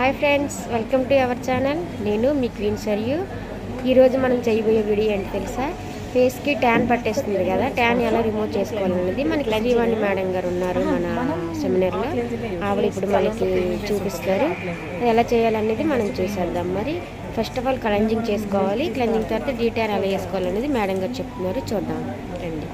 Hi friends welcome to our channel నేను మీ queen Sarayu ఈరోజు మనం చేయబోయే వీడియో ఏంటి తెలుసా ఫేస్కి ట్యాన్ పట్టేస్తుంది కదా ట్యాన్ ఎలా రిమూవ్ చేసుకోవాలనేది మనకి లజీవాణి మేడం గారు ఉన్నారు మన సెమినార్లో ఆవిడ ఇప్పుడు మనకి చూపిస్తారు అది ఎలా చేయాలనేది మనం చూసేద్దాం మరి ఫస్ట్ ఆఫ్ ఆల్ క్లెంజింగ్ చేసుకోవాలి క్లెంజింగ్ తర్వాత డీటాన్ ఎలా వేసుకోవాలనేది మేడం గారు చెప్తున్నారు చూద్దాం రండి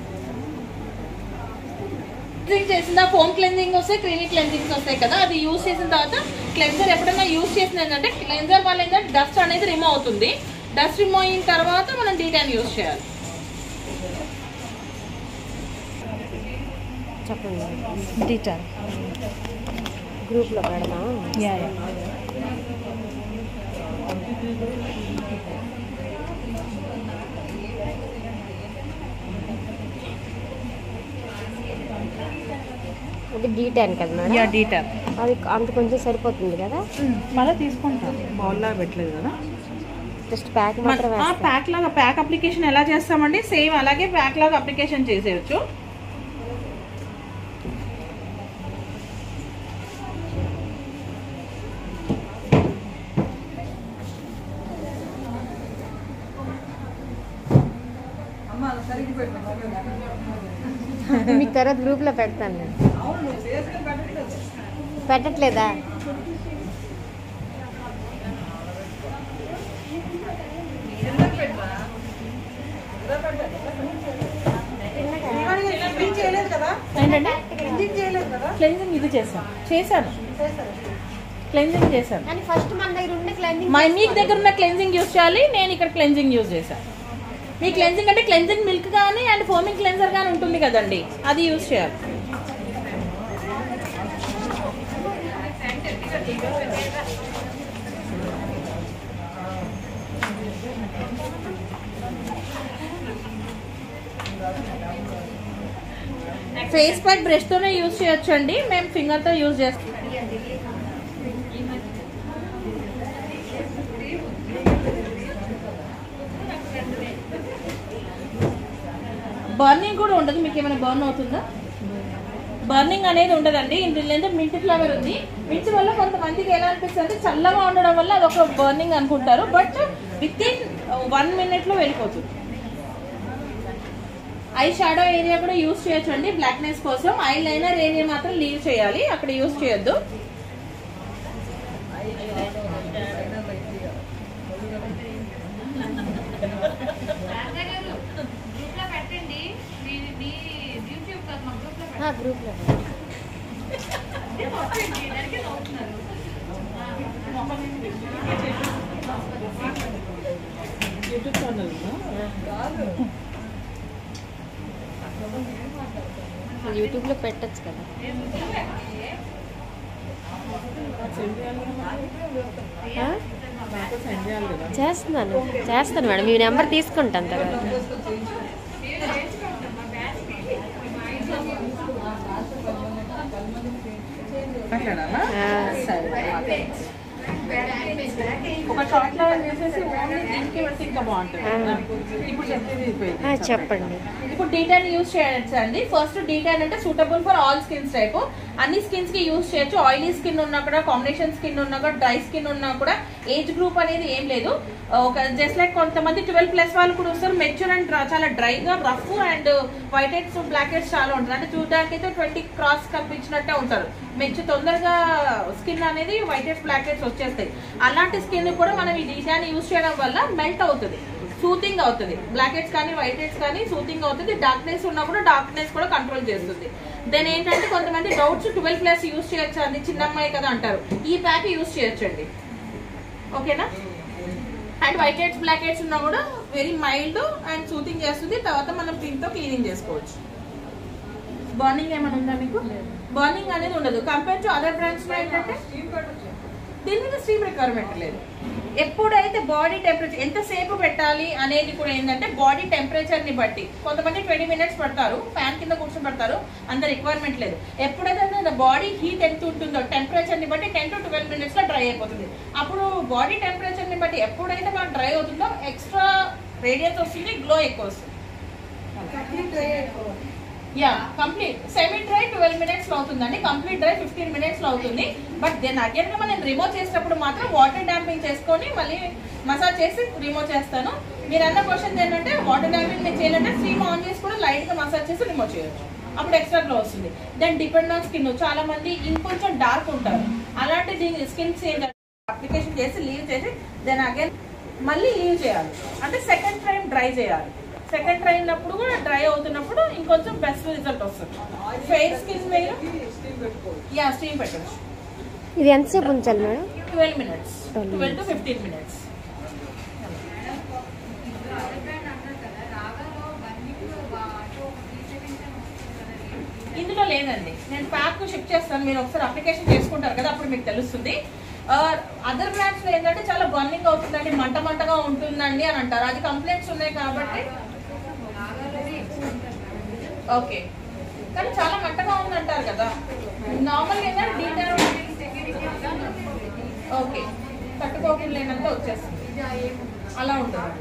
క్లెన్జింగ్ చేసిన ఫోమ్ క్లెన్జింగ్ వస్తాయి క్రీమీ క్లెన్జింగ్స్ వస్తాయి కదా అది యూస్ చేసిన తర్వాత క్లెన్జర్ ఎప్పుడైనా యూస్ చేసిన ఏంటంటే క్లెన్జర్ వల్ల ఏంటంటే డస్ట్ అనేది రిమూవ్ అవుతుంది డస్ట్ రిమూవ్ అయిన తర్వాత మనం డీటాన్ యూస్ చేయాలి చెప్పండి డీటాల్ గ్రూప్లో పెడదాం యా అది డీటాన్ కదా యా మేడం డీటాల్ అది అంత కొంచెం సరిపోతుంది కదా మళ్ళీ తీసుకుంటాం బౌల్లా పెట్టలేదు కదా జస్ట్ ప్యాక్ మాత్రం వేస్తాం ప్యాక్ లాగా ప్యాక్ అప్లికేషన్ ఎలా చేస్తామండి సేమ్ అలాగే ప్యాక్ లాగా అప్లికేషన్ చేసేయచ్చు మీకు తర్వాత గ్రూప్లో పెడతాను నేను పెట్టట్లేదా ఏంటంటే క్లెన్జింగ్ ఇది చేశాను చేశాను క్లెన్జింగ్ చేశాను కానీ ఫస్ట్ మన దగ్గర ఉండే క్లెంజింగ్ మా మీకు దగ్గర ఉన్న క్లెన్జింగ్ యూస్ చేయాలి నేను ఇక్కడ క్లెన్జింగ్ యూస్ చేశాను మీ క్లెన్జింగ్ అంటే క్లెన్జింగ్ మిల్క్ కానీ అండ్ ఫోమింగ్ క్లెన్జర్ కానీ ఉంటుంది కదండి అది యూస్ చేయాలి ఫేస్ ప్యాక్ బ్రష్ తోనే యూస్ చేయొచ్చు అండి మేము ఫింగర్ తో యూస్ చేస్తాం బర్నింగ్ కూడా ఉండదు మీకు ఏమైనా బర్న్ అవుతుందా బర్నింగ్ అనేది ఉండదండి ఇందులో మింట్ ఫ్లేవర్ ఉంది మింట్ వల్ల కొంతమందికి ఎలా అనిపిస్తుంది అంటే చల్లగా ఉండడం వల్ల అది ఒక బర్నింగ్ అనుకుంటారు but within one minute లో వెళ్ళిపోతుంది ఐ షాడో ఏరియా కూడా యూస్ చేయొచ్చు అండి బ్లాక్నెస్ కోసం ఐ లైనర్ ఏరియా మాత్రం లీవ్ చేయాలి అక్కడ యూస్ చేయొద్దు గ్రూప్లో యూట్యూబ్లో పెట్టచ్చు కదా ఆ? చేస్తున్నాను చేస్తాను మేడం మీ నెంబర్ తీసుకుంటాను తర్వాత మాట్లాడాలా ఆ, ఒక షార్ట్ లో చేసేసి ఓన్లీ దీనికి పెడితే ఇంకా బాగుంటుంది ఇప్పుడు చెప్పేది అయిపోయింది. ఆ, చెప్పండి ఇప్పుడు డీటాన్ యూస్ చేయొచ్చు అండి ఫస్ట్ డీటాన్ అంటే suitable for all skins type అన్ని స్కిన్స్ కి యూస్ చేయొచ్చు ఆయిలీ స్కిన్ ఉన్నా కూడా కాంబినేషన్ స్కిన్ ఉన్నా కూడా డ్రై స్కిన్ ఉన్నా కూడా ఏజ్ గ్రూప్ అనేది ఏం లేదు ఒక జస్ట్ లైక్ కొంతమంది ట్వెల్వ్ ప్లస్ వాళ్ళు కూడా వస్తారు మెచ్యూర్ అండ్ చాలా డ్రైగా rough and white heads black heads చాలా ఉంటుంది అంటే చూడడానికి అయితే ట్వంటీ క్రాస్ కనిపించినట్టే ఉంటారు మెచ్చు తొందరగా స్కిన్ అనేది వైట్ హెడ్స్ బ్లాక్ హెడ్స్ వచ్చేస్తాయి అలాంటి స్కిన్ కూడా మనం ఈ డీటాన్ యూస్ చేయడం వల్ల మెల్ట్ అవుతుంది సూతింగ్ అవుతుంది బ్లాక్ హెడ్స్ కానీ వైట్ హెడ్స్ కానీ సూతింగ్ అవుతుంది డార్క్నెస్ ఉన్నా కూడా డార్క్నెస్ కూడా కంట్రోల్ చేస్తుంది దెన్ ఏంటంటే కొంతమంది డౌట్స్ ట్వెల్వ్ ప్లస్ యూస్ చేయొచ్చు అండి చిన్న అమ్మాయి కదా అంటారు ఈ ప్యాక్ యూస్ చేయొచ్చు అండి ఓకేనా and white heads black heads ఉన్నా కూడా వెరీ మైల్డ్ అండ్ సూతింగ్ చేస్తుంది తర్వాత మనం దీంతో క్లీనింగ్ చేసుకోవచ్చు బర్నింగ్ ఏమైనా ఉందా మీకు బర్నింగ్ అనేది ఉండదు కంపేర్ టు అదర్ బ్రాండ్స్ లో ఏంటంటే దీని మీద స్టీమ్ రిక్వైర్మెంట్ లేదు ఎప్పుడైతే బాడీ టెంపరేచర్ ఎంతసేపు పెట్టాలి అనేది కూడా ఏంటంటే బాడీ టెంపరేచర్ ని బట్టి కొంతమంది ట్వంటీ మినిట్స్ పడతారు ఫ్యాన్ కింద కూర్చొని పడతారు అంత రిక్వైర్మెంట్ లేదు ఎప్పుడైతే బాడీ హీట్ ఎంత ఉంటుందో టెంపరేచర్ ని బట్టి టెన్ టు ట్వెల్వ్ మినిట్స్ లో డ్రై అయిపోతుంది అప్పుడు బాడీ టెంపరేచర్ ని బట్టి ఎప్పుడైతే మనకు డ్రై అవుతుందో ఎక్స్ట్రా రేడియన్స్ వస్తుంది గ్లో ఎక్కువ వస్తుంది yeah complete semi dry twelve minutes లో అవుతుందండి కంప్లీట్ డ్రై ఫిఫ్టీన్ మినిట్స్ లో అవుతుంది బట్ దెన్ అగైన్ గా మనం రిమూవ్ చేసేటప్పుడు మాత్రం వాటర్ డాంపింగ్ చేసుకొని మళ్ళీ మసాజ్ చేసి రిమూవ్ చేస్తాను మీరు అన్న క్వశ్చన్ ఏంటంటే వాటర్ డాంపింగ్ మీరు చేయాలంటే స్టీమ్ ఆన్ చేసి కూడా లైట్ గా మసాజ్ చేసి రిమూవ్ చేయొచ్చు అప్పుడు ఎక్స్ట్రా గ్లో వస్తుంది దెన్ డిపెండ్ ఆన్ స్కిన్ చాలా మంది ఇంకొంచెం డార్క్ ఉంటారు అలాంటి దీని స్కిన్స్ ఏంటంటే అప్లికేషన్ చేసి లీవ్ చేసి దెన్ అగైన్ మళ్ళీ లీవ్ చేయాలి అంటే సెకండ్ టైం డ్రై చేయాలి సెకండ్ ట్రైన్ అప్పుడు కూడా డ్రై అవుతున్నప్పుడు ఇంకొంచెం బెస్ట్ రిజల్ట్ వస్తుంది ఫేస్ స్కిన్ మీరు యా స్టీమ్ పెట్టచ్చు ఇది ఎంతసేపు ఉంచాలి madam twelve minutes 12 twelve to fifteen minutes ఇందులో లేదండి నేను ప్యాక్ షిఫ్ట్ చేస్తాను మీరు ఒకసారి అప్లికేషన్ చేసుకుంటారు కదా అప్పుడు మీకు తెలుస్తుంది అదర్ బ్రాండ్స్ లో ఏంటంటే చాలా బర్నింగ్ అవుతుందండి మంట మంటగా ఉంటుందండి అని అంటారు అది కంప్లైంట్స్ ఉన్నాయి కాబట్టి ఓకే కానీ చాలా మంటగా ఉందంటారు కదా నార్మల్ ఏంటంటే డీటెయిల్ ఓకే తట్టుకోకుండా లేనంత వచ్చేస్తుంది అలా ఉంటుంది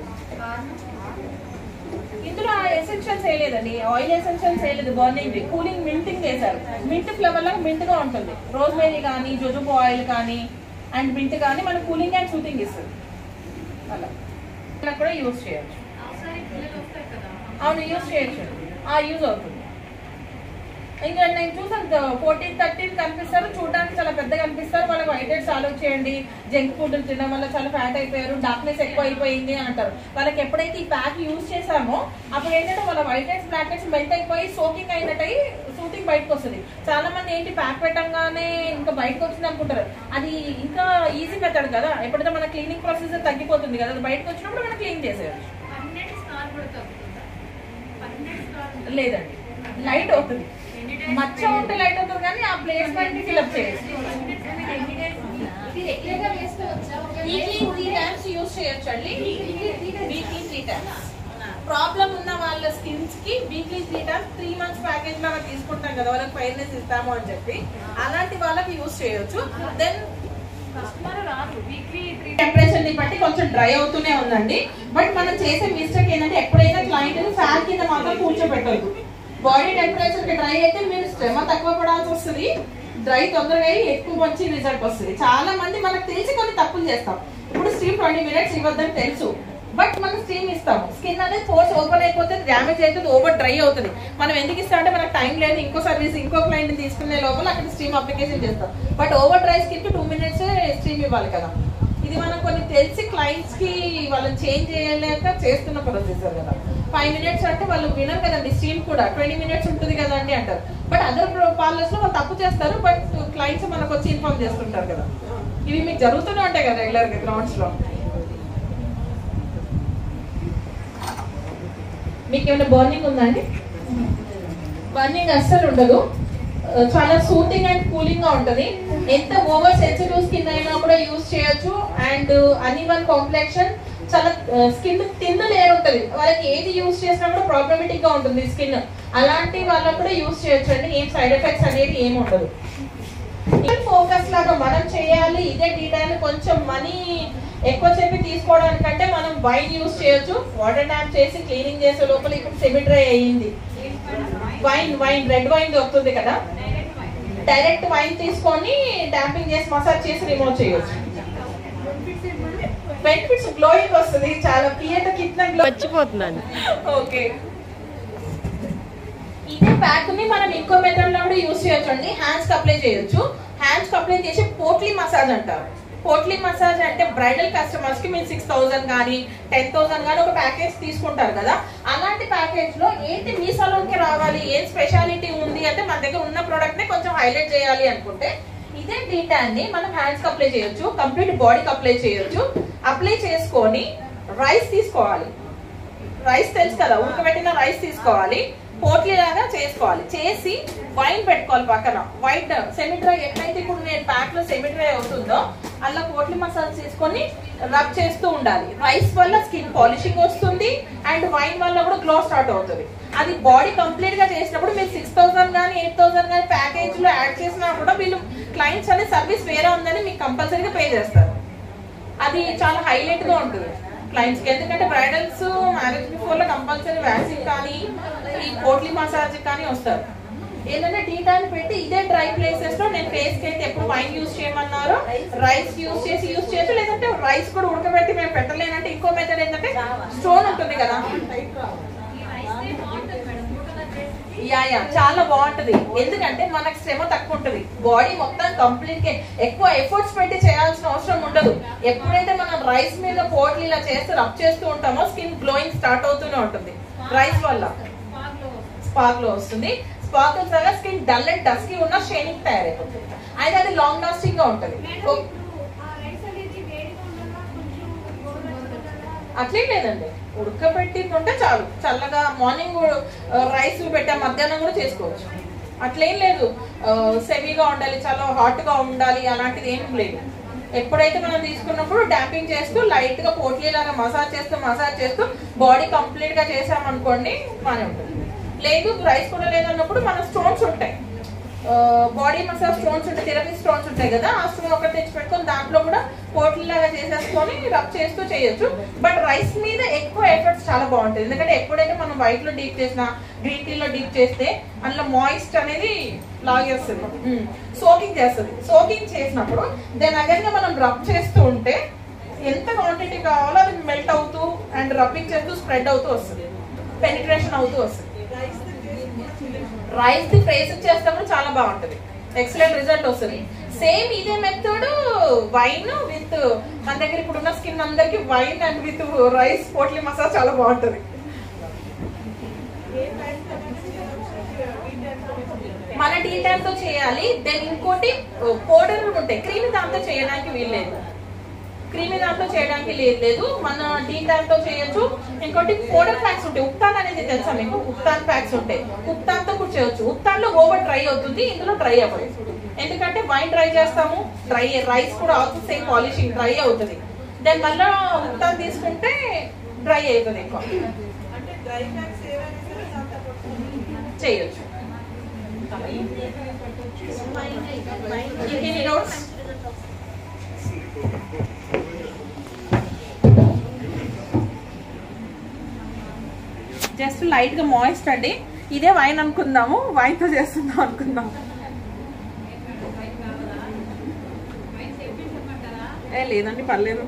ఇందులో ఎసెన్షియల్స్ వేయలేదండి ఆయిల్ ఎసెన్షియల్స్ వేయలేదు బర్నింగ్ కూలింగ్ మింటింగ్ వేశారు మింట్ ఫ్లేవర్ లాగా మింట్ గా ఉంటుంది రోజ్మేరీ కానీ జొజుబు ఆయిల్ కానీ అండ్ మింట్ కానీ మన కూలింగ్ అండ్ సూతింగ్ ఇస్తుంది అలా ఇలా కూడా యూజ్ చేయొచ్చు అవును యూజ్ చేయొచ్చు ఆ యూజ్ అవుతుంది ఇంకా నేను చూసాను ఫోర్టీన్ థర్టీన్ కనిపిస్తారు చూడడానికి చాలా పెద్దగా కనిపిస్తారు వాళ్ళకి వైట్ హెడ్స్ ఆలో చేయండి జంక్ ఫుడ్ తినడం వల్ల చాలా ఫ్యాట్ అయిపోయారు డార్క్నెస్ ఎక్కువ అయిపోయింది అని అంటారు వాళ్ళకి ఎప్పుడైతే ఈ ప్యాక్ యూజ్ చేసామో అప్పుడు ఏంటంటే వాళ్ళ white heads black heads melt అయిపోయి సోకింగ్ అయినట్టయి సూటింగ్ బయటకు వస్తుంది చాలా మంది ఏంటి ప్యాక్ పెట్టంగానే ఇంకా బయటకు వచ్చింది అనుకుంటారు అది ఇంకా ఈజీ మెథడ్ కదా ఎప్పుడైతే మన క్లీనింగ్ ప్రొసీజర్ తగ్గిపోతుంది కదా అది బయటకు వచ్చినప్పుడు మనం క్లీన్ చేసేయచ్చు లేదండి లైట్ అవుతుంది మచ్చ ఉంటే లైట్ అవుతుంది కానీ ఆ ప్లేస్మెంట్ ఫిల్అప్ చేయొచ్చు వీక్లీ త్రీ టైమ్స్ యూస్ చేయొచ్చు అండి వీక్లీ త్రీ టైమ్స్ ప్రాబ్లం ఉన్న వాళ్ళ స్కిన్స్ కి weekly three times three months package లాగా తీసుకుంటాం కదా వాళ్ళకి ఫైర్నెస్ ఇస్తాము అని చెప్పి అలాంటి వాళ్ళకి యూస్ చేయొచ్చు దెన్ టెంపరేచర్ ని బట్టి కొంచెం డ్రై అవుతూనే ఉందండి బట్ మనం చేసే మిస్టేక్ ఏంటంటే ఎప్పుడైనా క్లయింట్ ఫ్యాన్ కింద మాత్రం కూర్చోబెట్టదు బాడీ టెంపరేచర్ కి డ్రై అయితే మీరు శ్రమ తక్కువ పడాల్సి వస్తుంది డ్రై తొందరగా అయ్యి ఎక్కువ మంచి రిజల్ట్ వస్తుంది చాలా మంది మనకు తెలిసి కొన్ని తప్పులు చేస్తాం ఇప్పుడు స్టీమ్ ట్వంటీ మినిట్స్ ఇవ్వద్దని తెలుసు బట్ మనం స్టీమ్ ఇస్తాము స్కిన్ అనేది ఫోర్స్ ఓపెన్ అయిపోతే డ్యామేజ్ అవుతుంది ఓవర్ డ్రై అవుతుంది మనం ఎందుకు ఇస్తామంటే మనకు టైం లేదు ఇంకో సర్వీస్ ఇంకో క్లయింట్ తీసుకునే లోపల అక్కడ స్టీమ్ అప్లికేషన్ చేస్తాం బట్ ఓవర్ డ్రై స్కిన్ కి టూ మినిట్స్ స్టీమ్ ఇవ్వాలి కదా ఇది మనం కొన్ని తెలిసి క్లయింట్స్ కి వాళ్ళని చేంజ్ చేయలేక చేస్తున్న ప్రొసీజర్ కదా ఫైవ్ మినిట్స్ అంటే వాళ్ళు వినరు కదండి స్టీమ్ కూడా ట్వంటీ మినిట్స్ ఉంటుంది కదండి అంటారు బట్ అదర్ పార్లర్స్ లో వాళ్ళు తప్పు చేస్తారు బట్ క్లయింట్స్ మనకు వచ్చి ఇన్ఫార్మ్ చేస్తుంటారు కదా ఇవి మీకు జరుగుతూనే ఉంటాయి కదా రెగ్యులర్ గా గ్రౌండ్స్ లో మీకు ఏమైనా బర్నింగ్ ఉందండి బర్నింగ్ అస్సలు ఉండదు ఆ, చాలా సూతింగ్ అండ్ కూలింగ్ గా ఉంటది ఎంత ఓవర్ సెన్సిటివ్ స్కిన్ అయినా కూడా యూజ్ చేయొచ్చు అండ్ అన్ఈవన్ కాంప్లెక్షన్ చాలా స్కిన్ తిన్న లేయర్ ఉంటది వాళ్ళకి ఏది యూజ్ చేసినా కూడా ప్రాబ్లమేటిక్ గా ఉంటుంది స్కిన్ అలాంటి వాళ్ళకు కూడా యూజ్ చేయొచ్చు అండి ఏం సైడ్ ఎఫెక్ట్స్ అనేది ఏమి ఉండదు ఫోకస్ లాగా మనం చేయాలి ఇదే డీటెయిల్ కొంచెం మనీ ఎక్కువ చెప్పి తీసుకోవడానికంటే మనం వైన్ యూస్ చేయొచ్చు వాటర్ ట్యాప్ చేసి క్లీనింగ్ చేసే లోపల ఇప్పుడు సెమీ డ్రై అయ్యింది వైన్ వైన్ రెడ్ వైన్ దొరుకుతుంది కదా డైరెక్ట్ వైన్ తీసుకొని డాంపింగ్ చేసి మసాజ్ చేసి రిమూవ్ చేయొచ్చు బెనిఫిట్స్ గ్లోయింగ్ వస్తుంది చాలా పియట కిట్న గ్లో మర్చిపోతున్నాను ఓకే ఇదే ప్యాక్ ని మనం ఇంకో మెథడ్ లో కూడా యూస్ చేయొచ్చు అండి హ్యాండ్స్ కి అప్లై చేయొచ్చు హ్యాండ్స్ కి అప్లై చేసి పోట్లీ మసాజ్ అంటారు పోట్లీ మసాజ్ అంటే బ్రైడల్ కస్టమర్స్ కి మీరు సిక్స్ థౌసండ్ కానీ టెన్ థౌసండ్ కానీ ఒక ప్యాకేజ్ తీసుకుంటారు కదా అలాంటి ప్యాకేజ్ లో ఏంటి మీ సలూన్ కి రావాలి ఏం స్పెషాలిటీ ఉంది అంటే మన దగ్గర ఉన్న ప్రోడక్ట్ ని కొంచెం హైలైట్ చేయాలి అనుకుంటే ఇదే డీటా ని మనం హ్యాండ్స్ కి అప్లై చేయొచ్చు కంప్లీట్ బాడీకి అప్లై చేయొచ్చు అప్లై చేసుకొని రైస్ తీసుకోవాలి రైస్ తెలుసు కదా ఉడకబెట్టిన రైస్ తీసుకోవాలి పోట్లీ లాగా చేసుకోవాలి చేసి వైన్ పెట్టుకోవాలి పక్కన వైట్ సెమీ డ్రై ఎట్లయితే ఇప్పుడు నేను ప్యాక్ లో సెమీ డ్రై అవుతుందో అలా పోట్లీ మసాలా చేసుకొని రబ్ చేస్తూ ఉండాలి రైస్ వల్ల స్కిన్ పాలిషింగ్ వస్తుంది అండ్ వైన్ వల్ల కూడా గ్లో స్టార్ట్ అవుతుంది అది బాడీ కంప్లీట్ గా చేసినప్పుడు మీరు సిక్స్ థౌసండ్ కానీ ఎయిట్ థౌసండ్ కానీ ప్యాకేజ్ లో యాడ్ చేసినా కూడా వీళ్ళు క్లయింట్స్ అనే సర్వీస్ వేరే ఉందని మీకు కంపల్సరీగా పే చేస్తారు అది చాలా హైలైట్ గా ఉంటుంది క్లయింట్స్ కి ఎందుకంటే బ్రైడల్స్ మ్యారేజ్ బిఫోర్ లో కంపల్సరీ వ్యాక్సిన్ కానీ ఈ కోట్లీ మసాజ్ కానీ వస్తారు ఏంటంటే టీ టైం పెట్టి ఇదే డ్రై ప్లేసెస్ లో నేను ఫేస్ కి అయితే ఎప్పుడు వైన్ యూస్ చేయమన్నారు రైస్ యూస్ చేసి యూస్ చేయొచ్చు లేదంటే రైస్ కూడా ఉడకబెట్టి మేము పెట్టలేనంటే ఇంకో మెథడ్ ఏంటంటే స్టోన్ ఉంటుంది కదా యా యా చాలా బాగుంటది ఎందుకంటే మనకు శ్రమ తక్కువ ఉంటది బాడీ మొత్తం కంప్లీట్ గా ఎక్కువ ఎఫర్ట్స్ పెట్టి చేయాల్సిన అవసరం ఉండదు ఎప్పుడైతే మనం రైస్ మీద పోట్లు ఇలా చేస్తూ రబ్ చేస్తూ ఉంటామో స్కిన్ గ్లోయింగ్ స్టార్ట్ అవుతూనే ఉంటుంది రైస్ వల్ల స్పార్క్ లో వస్తుంది స్పార్కిల్స్ వల్ల స్కిన్ డల్ అండ్ డస్కీ ఉన్న షైనింగ్ తయారైపోతుంది అయితే అది లాంగ్ లాస్టింగ్ గా ఉంటది ఓ- అట్లేం లేదండి ఉడకబెట్టి ఉంటే చాలు చల్లగా మార్నింగ్ రైస్ పెట్టా మధ్యాహ్నం కూడా చేసుకోవచ్చు అట్లేం లేదు సెమీగా ఉండాలి చాలా హాట్ గా ఉండాలి అలాంటిది ఏం లేదు ఎప్పుడైతే మనం తీసుకున్నప్పుడు డాంపింగ్ చేస్తూ లైట్ గా పోట్లీ లాగా మసాజ్ చేస్తూ మసాజ్ చేస్తూ బాడీ కంప్లీట్ గా చేసామనుకోండి బాగానే ఉంటుంది లేదు రైస్ కూడా లేదన్నప్పుడు మన స్టోన్స్ ఉంటాయి బాడీ మసాజ్ స్టోన్స్ ఉంటాయి థెరపీ స్టోన్స్ ఉంటాయి కదా ఆ స్టోన్ ఒకటి తెచ్చి పెట్టుకొని దాంట్లో కూడా పోట్ల లాగా చేసేసుకొని రబ్ చేస్తూ చేయొచ్చు బట్ రైస్ మీద ఎక్కువ ఎఫర్ట్స్ చాలా బాగుంటుంది ఎందుకంటే ఎప్పుడైతే మనం వైట్ లో డీప్ చేసినా గ్రీన్ టీ లో డీప్ చేస్తే అందులో మాయిస్ట్ అనేది లాగేస్తుంది సోకింగ్ చేస్తుంది సోకింగ్ చేసినప్పుడు దాని అగైన్ మనం రబ్ చేస్తూ ఉంటే ఎంత క్వాంటిటీ కావాలో అది మెల్ట్ అవుతూ అండ్ రబ్బింగ్ చేస్తూ స్ప్రెడ్ అవుతూ వస్తుంది పెనిట్రేషన్ అవుతూ వస్తుంది రైస్ ది ఫ్రేస్ చేసినప్పుడు చాలా బాగుంటది ఎక్సలెంట్ రిజల్ట్ వస్తుంది సేమ్ ఇదే మెథడ్ వైన్ విత్ మన దగ్గర ఇప్పుడు ఉన్న స్కిన్ అందరికి wine and with rice potli masala చాలా బాగుంటది మన టీ టైమ్ తో చేయాలి దెన్ ఇంకోటి పౌడర్ ఉంటాయి క్రీమ్ దాంతో చేయడానికి వీల్లేదు క్రీమీ దాంట్లో చేయడానికి లేదు లేదు మన టీ టైమ్ తో చేయొచ్చు ఇంకోటి పౌడర్ ప్యాక్స్ ఉంటాయి ఉప్తాన్ అనేది తెలుసా మీకు ఉప్తాన్ ప్యాక్స్ ఉంటాయి ఉప్తాన్ తో కూడా చేయొచ్చు ఉప్తాన్ లో ఓవర్ డ్రై అవుతుంది ఇందులో డ్రై అవ్వదు ఎందుకంటే వైన్ డ్రై చేస్తాము డ్రై రైస్ కూడా ఆల్సో సేమ్ పాలిషింగ్ డ్రై అవుతుంది దెన్ మళ్ళా ఉప్తాన్ తీసుకుంటే డ్రై అవుతుంది ఎక్కువ చేయొచ్చు ఇంకెన్ని నోట్స్ జస్ట్ లైట్ గా మాయిస్ట్ అండి ఇదే వైన్ అనుకుందాము వైన్ తో చేస్తున్నాం అనుకుందాం ఏ లేదండి పర్లేదు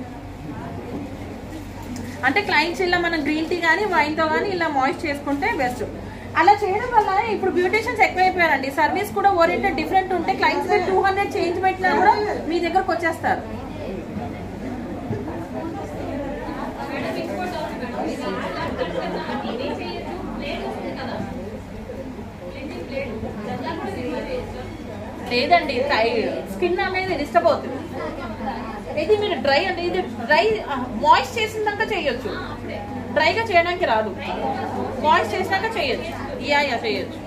అంటే క్లయింట్స్ ఇలా మనం గ్రీన్ టీ కానీ వైన్ తో కానీ ఇలా మాయిస్ట్ చేసుకుంటే బెస్ట్ అలా చేయడం వల్ల ఇప్పుడు బ్యూటిషియన్స్ ఎక్కువైపోయారండి సర్వీస్ కూడా ఓరియంటెడ్ డిఫరెంట్ ఉంటే క్లయింట్స్ టూ హండ్రెడ్ చేంజ్ పెట్టినా కూడా మీ దగ్గరకు వచ్చేస్తారు లేదండి స్కిన్ అనేది డిస్టర్బ్ అవుతుంది ఇది మీరు డ్రై అంటే ఇది డ్రై మాయిస్ట్ చేసినాక చేయొచ్చు డ్రైగా చేయడానికి రాదు మాయిస్ట్ చేసినాక చేయొచ్చు యా యా చేయొచ్చు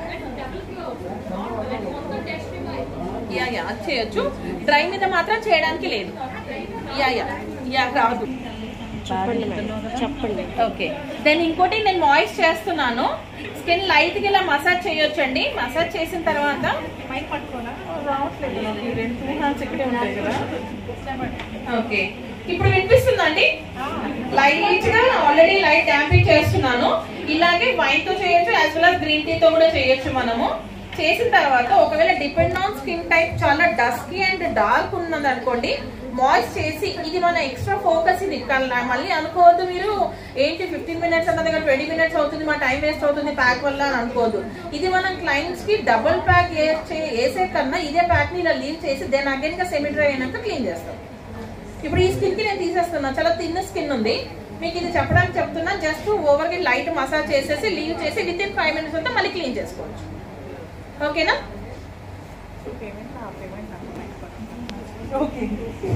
యా యా అది చేయొచ్చు డ్రై మీద మాత్రం చేయడానికి లేదు యా యా యా రాదు చెప్పండి మేడం చెప్పండి ఓకే దెన్ ఇంకోటి నేను మాయిస్ట్ చేస్తున్నాను స్కిన్ లైట్ గా ఇలా మసాజ్ చేయొచ్చండి మసాజ్ చేసిన తర్వాత మైక్ పట్టుకోనా రావట్లేదు నాకు ఈ రెండు టూ హ్యాండ్స్ ఇక్కడే ఉంటాయి కదా ఓకే ఇప్పుడు వినిపిస్తుందండి లైట్ గా ఆల్రెడీ లైట్ డాంపింగ్ చేస్తున్నాను ఇలాగే వైన్ తో చేయొచ్చు as well as green tea తో కూడా చేయొచ్చు మనము చేసిన తర్వాత ఒకవేళ డిపెండ్ ఆన్ స్కిన్ టైప్ చాలా డస్కీ అండ్ డార్క్ ఉన్నది అనుకోండి మాయిస్ట్ చేసి ఇది మన ఎక్స్ట్రా ఫోకస్ ఇది కల్- మళ్ళీ అనుకోవద్దు మీరు ఏంటి ఫిఫ్టీన్ మినిట్స్ అన్న దగ్గర ట్వంటీ మినిట్స్ అవుతుంది మా టైం వేస్ట్ అవుతుంది ప్యాక్ వల్ల అని అనుకోవద్దు ఇది మనం క్లయింట్స్ కి డబుల్ ప్యాక్ వేసే కన్నా ఇదే ప్యాక్ ని ఇలా లీవ్ చేసి దెన్ అగైన్ గా సెమీ డ్రై అయినాక క్లీన్ చేస్తాం ఇప్పుడు ఈ స్కిన్ కి నేను తీసేస్తున్నా చాలా తిన్న స్కిన్ ఉంది మీకు ఇది చెప్పడానికి చెప్తున్నా జస్ట్ ఓవర్ కి లైట్ మసాజ్ చేసేసి లీవ్ చేసి విత్ ఇన్ ఫైవ్ మినిట్స్ అంతా మళ్ళీ క్లీన్ చేసుకోవచ్చు ఓకేనా ఓకే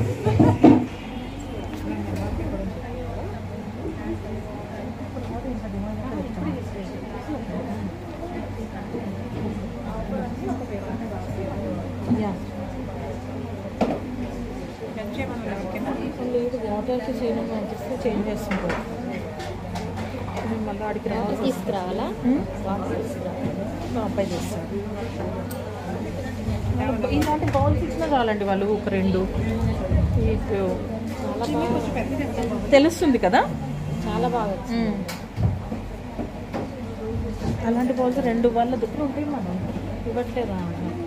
లేదు వాటర్ చేయడం అనిపిస్తే చేంజ్ చేస్తుంటారు మళ్ళీ ఆడికి వాటర్ తీసుకురావాలా వాటర్ తీసుకురావాలి మా అబ్బాయి చేస్తారు ఇలాంటి బౌల్స్ ఇచ్చినా చాలండి వాళ్ళు ఒక రెండు మీకు చాలా బాగా తెలుస్తుంది కదా చాలా బాగా వచ్చింది. అలాంటి బాల్స్ రెండు వాళ్ళ దగ్గర ఉంటాయి మనం ఇవ్వట్లేదా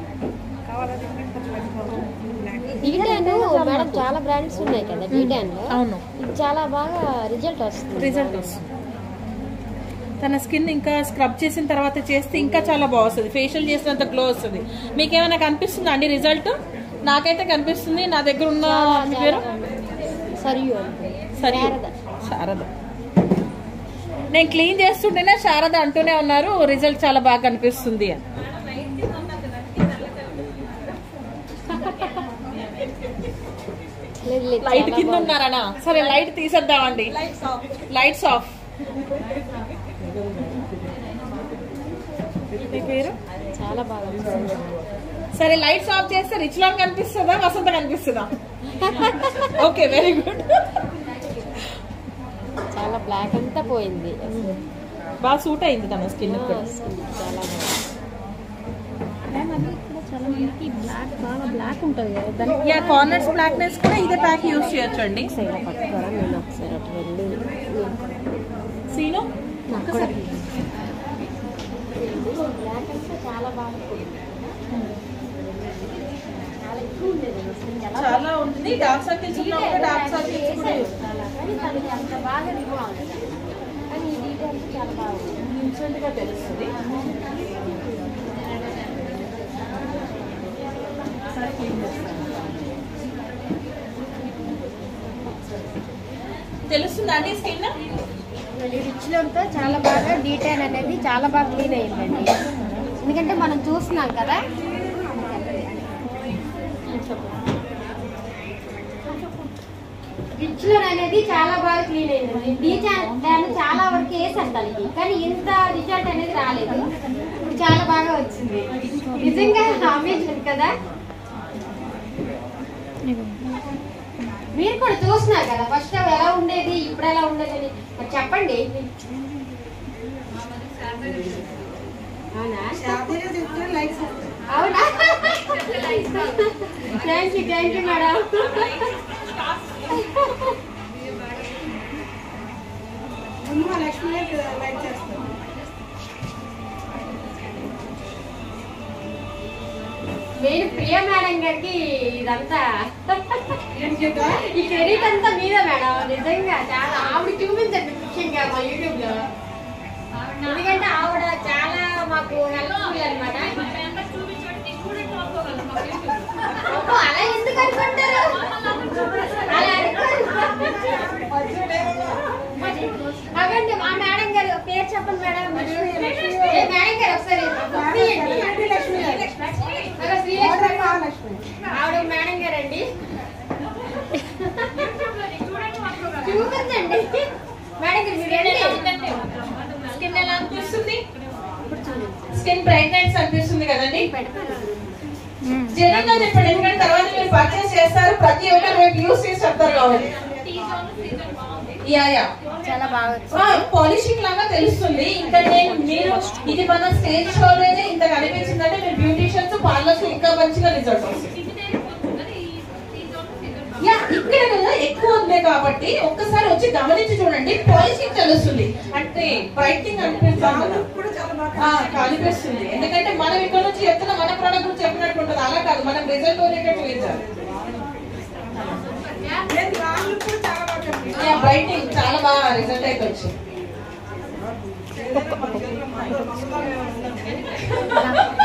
డీటాన్ మేడం చాలా బ్రాండ్స్ ఉన్నాయి కదా డీటాన్ లో అవును ఇది చాలా బాగా రిజల్ట్ వస్తుంది రిజల్ట్ వస్తుంది తన స్కిన్ ఇంకా స్క్రబ్ చేసిన తర్వాత చేస్తే ఇంకా చాలా బాగుంటుంది ఫేషియల్ చేసినంత గ్లో వస్తుంది మీకు ఏమైనా కనిపిస్తుందా అండి రిజల్ట్ నాకైతే కనిపిస్తుంది నా దగ్గర ఉన్న మీ పేరు సరియు సరే శారద నేను క్లీన్ చేస్తుంటేనే శారద అంటూనే ఉన్నారు రిజల్ట్ చాలా బాగా కనిపిస్తుంది అని లైట్ కింద ఉన్నారనా సరే లైట్ తీసేద్దామండి లైట్స్ ఆఫ్ మీ పేరు చాలా బాగా వస్తుంది. సరే లైట్స్ ఆఫ్ చేస్తే రిచ్ లాంగ్ కనిపిస్తుందా వసంత కనిపిస్తుందా ఓకే వెరీ గుడ్ చాలా బ్లాక్ అంతా పోయింది బాగా సూట్ అయింది తన స్కిన్ ఆ, కూడా skin చాలా బాగుంది బ్లాక్ బాగా బ్లాక్ ఉంటుంది కదా దానికి యా కార్నర్స్ బ్లాక్నెస్ కూడా ఇదే ప్యాక్ యూస్ చేయొచ్చు అండి ఇలా పట్టుకోరా నేను ఒకసారి అటు వెళ్ళి సీను నాకు కూడా బ్లాక్ అంతా చాలా బాగా పోయింది. చాలా ఎక్కువ ఉండేది అసలు ఎలా చాలా ఉంటుంది డార్క్ సర్కిల్స్ ఉన్నా కూడా డార్క్ సర్కిల్స్ కూడా కానీ తనకి అంత బాగా రిమూవ్ అవ్వలేదు కానీ ఈ డీటెయిల్స్ చాలా బాగుంది ఇన్స్టెంట్ గా తెలుస్తుంది ఒకసారి clean చేస్తాను. తెలుస్తుందా అండి స్కిన్ రిచ్లోతో చాలా బాగా డీటెయిల్ అనేది చాలా బాగా క్లీన్ అయ్యిందండి ఎందుకంటే మనం చూస్తున్నాం కదా రిచ్లో అనేది చాలా బాగా క్లీన్ అయిందండి డీటెయిల్ నేను చాలా వరకు వేసాను దానికి కానీ ఇంత రిజల్ట్ అనేది రాలేదు ఇప్పుడు చాలా బాగా వచ్చింది నిజంగా అమేజింగ్ కదా మీరు కూడా చూస్తున్నారు కదా ఫస్ట్ ఎలా ఉండేది ఇప్పుడు ఎలా ఉండేది అని మరి చెప్పండి అవునా అవునా thank you thank you madam నేను ప్రియా మేడం గారికి ఇదంతా ఈ క్రెడిట్ అంతా మీదే మేడం నిజంగా చాలా ఆవిడ చూపించండి ముఖ్యంగా మా యూట్యూబ్ లో ఎందుకంటే ఆవిడ చాలా మాకు హెల్ప్ఫుల్ అనమాట అలా ఎందుకు అనుకుంటారు అలా అనుకోరు. అవండి మా మేడం గారు పేరు చెప్పండి మేడం ఏ మేడం గారు ఒకసారి తీయండి. అలా శ్రీలక్ష్మి ఆవిడ మేడం గారండి చూపించండి మేడం గారు మీరు రండి. స్కిన్ ఎలా అనిపిస్తుంది స్కిన్ బ్రైట్నెస్ అనిపిస్తుంది కదండి జెన్యున్ గా చెప్పండి ఎందుకంటే తర్వాత మీరు పర్చేస్ చేస్తారు ప్రతి ఒక్కరు రేపు యూస్ చేసి చెప్తారు కాబట్టి యా యా చాలా బాగా వచ్చింది. పాలిషింగ్ లాగా తెలుస్తుంది ఇంకా నేను మీరు ఇది మన స్టేజ్ షోలోనే ఇంత కనిపించిందంటే మీరు బ్యూటిషియన్స్ పార్లర్స్ ఇంకా మంచిగా రిజల్ట్ వస్తుంది యా ఇక్కడ కదా ఎక్కువ ఉంది కాబట్టి ఒక్కసారి వచ్చి గమనించి చూడండి పాలిషింగ్ తెలుస్తుంది అంటే బ్రైటింగ్ అనిపిస్తుంది కదా. ఆ, కనిపిస్తుంది ఎందుకంటే మనం ఇక్కడ నుంచి చెప్తున్న మన ప్రోడక్ట్ గురించి చెప్పినట్టు ఉంటుంది అలా కాదు మనం రిజల్ట్ ఓరియంటెడ్ చూపించాలి బ్రైటింగ్ చాలా బాగా రిజల్ట్ అయితే వచ్చింది